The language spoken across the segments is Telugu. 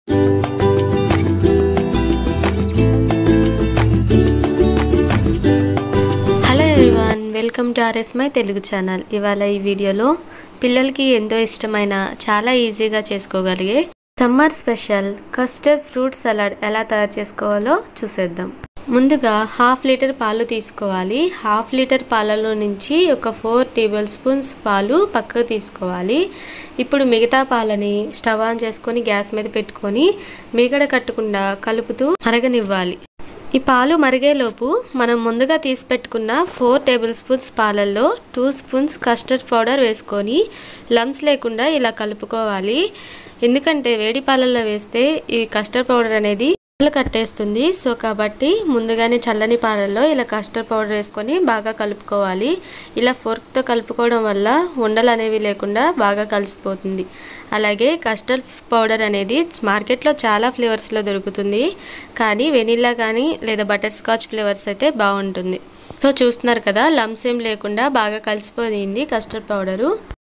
hello everyone welcome to RS my Telugu channel ఇవాళ ఈ వీడియోలో పిల్లలకి ఎంతో ఇష్టమైన చాలా ఈజీగా చేసుకోగలిగే summer special custard fruit salad ఎలా తయారు చేసుకోవాలో చూసేద్దాం ముందుగా హాఫ్ లీటర్ పాలు తీసుకోవాలి హాఫ్ లీటర్ పాలలో నుంచి ఒక ఫోర్ టేబుల్ స్పూన్స్ పాలు పక్కకు తీసుకోవాలి ఇప్పుడు మిగతా పాలని స్టవ్ ఆన్ చేసుకొని గ్యాస్ మీద పెట్టుకొని మిగడ కట్టకుండా కలుపుతూ మరగనివ్వాలి ఈ పాలు మరిగేలోపు మనం ముందుగా తీసి పెట్టుకున్న ఫోర్ టేబుల్ స్పూన్స్ పాలల్లో టూ స్పూన్స్ కస్టర్డ్ పౌడర్ వేసుకొని లమ్స్ లేకుండా ఇలా కలుపుకోవాలి ఎందుకంటే వేడి పాలల్లో వేస్తే ఈ కస్టర్డ్ పౌడర్ అనేది ఉండలు కట్టేస్తుంది సో కాబట్టి ముందుగానే చల్లని పాలల్లో ఇలా కస్టర్డ్ పౌడర్ వేసుకొని బాగా కలుపుకోవాలి ఇలా ఫోర్క్తో కలుపుకోవడం వల్ల ఉండలు అనేవి లేకుండా బాగా కలిసిపోతుంది అలాగే కస్టర్డ్ పౌడర్ అనేది మార్కెట్లో చాలా ఫ్లేవర్స్లో దొరుకుతుంది కానీ వెనిల్లా కానీ లేదా బటర్ స్కాచ్ ఫ్లేవర్స్ అయితే బాగుంటుంది సో చూస్తున్నారు కదా లమ్స్ ఏం లేకుండా బాగా కలిసిపోయింది కస్టర్డ్ పౌడరు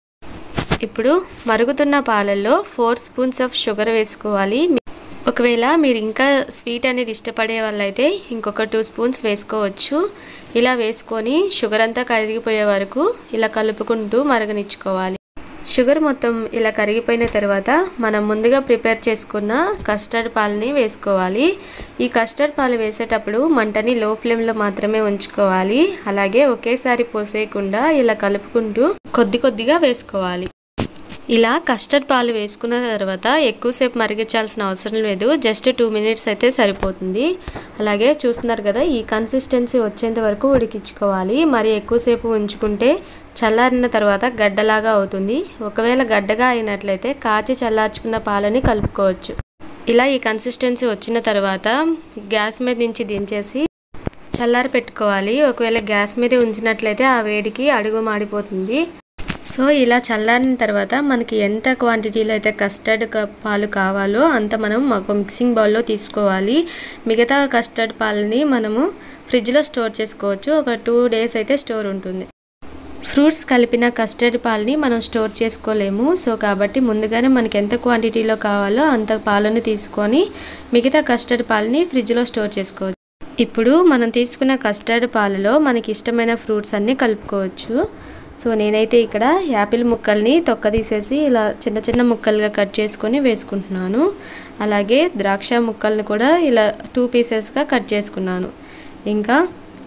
ఇప్పుడు మరుగుతున్న పాలల్లో ఫోర్ స్పూన్స్ ఆఫ్ షుగర్ వేసుకోవాలి ఒకవేళ మీరు ఇంకా స్వీట్ అనేది ఇష్టపడే వాళ్ళైతే ఇంకొక టూ స్పూన్స్ వేసుకోవచ్చు ఇలా వేసుకొని షుగర్ అంతా కరిగిపోయే వరకు ఇలా కలుపుకుంటూ మరగనిచ్చుకోవాలి షుగర్ మొత్తం ఇలా కరిగిపోయిన తర్వాత మనం ముందుగా ప్రిపేర్ చేసుకున్న కస్టర్డ్ పాలని వేసుకోవాలి ఈ కస్టర్డ్ పాలు వేసేటప్పుడు మంటని లో ఫ్లేమ్లో మాత్రమే ఉంచుకోవాలి అలాగే ఒకేసారి పోసేయకుండా ఇలా కలుపుకుంటూ కొద్ది కొద్దిగా వేసుకోవాలి ఇలా కస్టర్డ్ పాలు వేసుకున్న తర్వాత ఎక్కువసేపు మరిగించాల్సిన అవసరం లేదు జస్ట్ టూ మినిట్స్ అయితే సరిపోతుంది అలాగే చూస్తున్నారు కదా ఈ కన్సిస్టెన్సీ వచ్చేంత వరకు ఉడికించుకోవాలి మరి ఎక్కువసేపు ఉంచుకుంటే చల్లారిన తర్వాత గడ్డలాగా అవుతుంది ఒకవేళ గడ్డగా అయినట్లయితే కాచి చల్లార్చుకున్న పాలని కలుపుకోవచ్చు ఇలా ఈ కన్సిస్టెన్సీ వచ్చిన తర్వాత గ్యాస్ మీద నుంచి దించేసి చల్లారి పెట్టుకోవాలి ఒకవేళ గ్యాస్ మీద ఉంచినట్లయితే ఆ వేడికి అడుగు మాడిపోతుంది సో ఇలా చల్లారిన తర్వాత మనకి ఎంత క్వాంటిటీలో అయితే కస్టర్డ్ పాలు కావాలో అంత మనం ఒక మిక్సింగ్ బౌల్లో తీసుకోవాలి మిగతా కస్టర్డ్ పాలని మనము ఫ్రిడ్జ్లో స్టోర్ చేసుకోవచ్చు ఒక టూ డేస్ అయితే స్టోర్ ఉంటుంది ఫ్రూట్స్ కలిపిన కస్టర్డ్ పాలని మనం స్టోర్ చేసుకోలేము సో కాబట్టి ముందుగానే మనకి ఎంత క్వాంటిటీలో కావాలో అంత పాలను తీసుకొని మిగతా కస్టర్డ్ పాలని ఫ్రిడ్జ్లో స్టోర్ చేసుకోవచ్చు ఇప్పుడు మనం తీసుకున్న కస్టర్డ్ పాలలో మనకి ఇష్టమైన ఫ్రూట్స్ అన్నీ కలుపుకోవచ్చు సో నేనైతే ఇక్కడ యాపిల్ ముక్కల్ని తొక్క తీసేసి ఇలా చిన్న చిన్న ముక్కలుగా కట్ చేసుకొని వేసుకుంటున్నాను అలాగే ద్రాక్ష ముక్కల్ని కూడా ఇలా టూ పీసెస్గా కట్ చేసుకున్నాను ఇంకా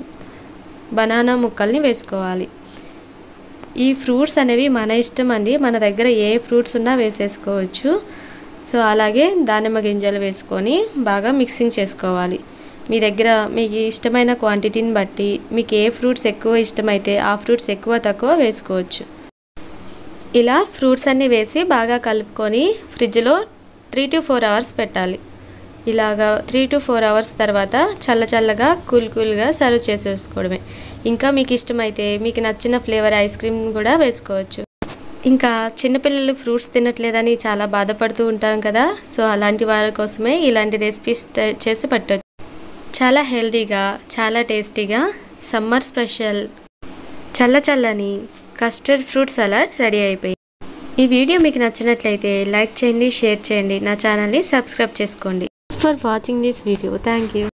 బనానా ముక్కల్ని వేసుకోవాలి ఈ ఫ్రూట్స్ అనేవి మన ఇష్టం అండి మన దగ్గర ఏ ఫ్రూట్స్ ఉన్నా వేసేసుకోవచ్చు సో అలాగే దానిమ్మ గింజలు వేసుకొని బాగా మిక్సింగ్ చేసుకోవాలి మీ దగ్గర మీకు ఇష్టమైన క్వాంటిటీని బట్టి మీకు ఏ ఫ్రూట్స్ ఎక్కువ ఇష్టమైతే ఆ ఫ్రూట్స్ ఎక్కువ తక్కువ వేసుకోవచ్చు ఇలా ఫ్రూట్స్ అన్నీ వేసి బాగా కలుపుకొని ఫ్రిడ్జ్లో త్రీ టు ఫోర్ అవర్స్ పెట్టాలి ఇలాగా త్రీ టు ఫోర్ అవర్స్ తర్వాత చల్ల చల్లగా కూల్ కూల్గా సర్వ్ చేసేసుకోవడమే ఇంకా మీకు ఇష్టమైతే మీకు నచ్చిన ఫ్లేవర్ ఐస్ క్రీమ్ కూడా వేసుకోవచ్చు ఇంకా చిన్నపిల్లలు ఫ్రూట్స్ తినట్లేదని చాలా బాధపడుతూ ఉంటాం కదా సో అలాంటి వారి కోసమే ఇలాంటి రెసిపీస్ చేసి పెట్టవచ్చు చాలా హెల్తీగా చాలా టేస్టీగా సమ్మర్ స్పెషల్ చల్ల చల్లని కస్టర్డ్ ఫ్రూట్ సలాడ్ రెడీ అయిపోయింది ఈ వీడియో మీకు నచ్చినట్లయితే లైక్ చేయండి షేర్ చేయండి నా ఛానల్ని సబ్స్క్రైబ్ చేసుకోండి for watching this video thank you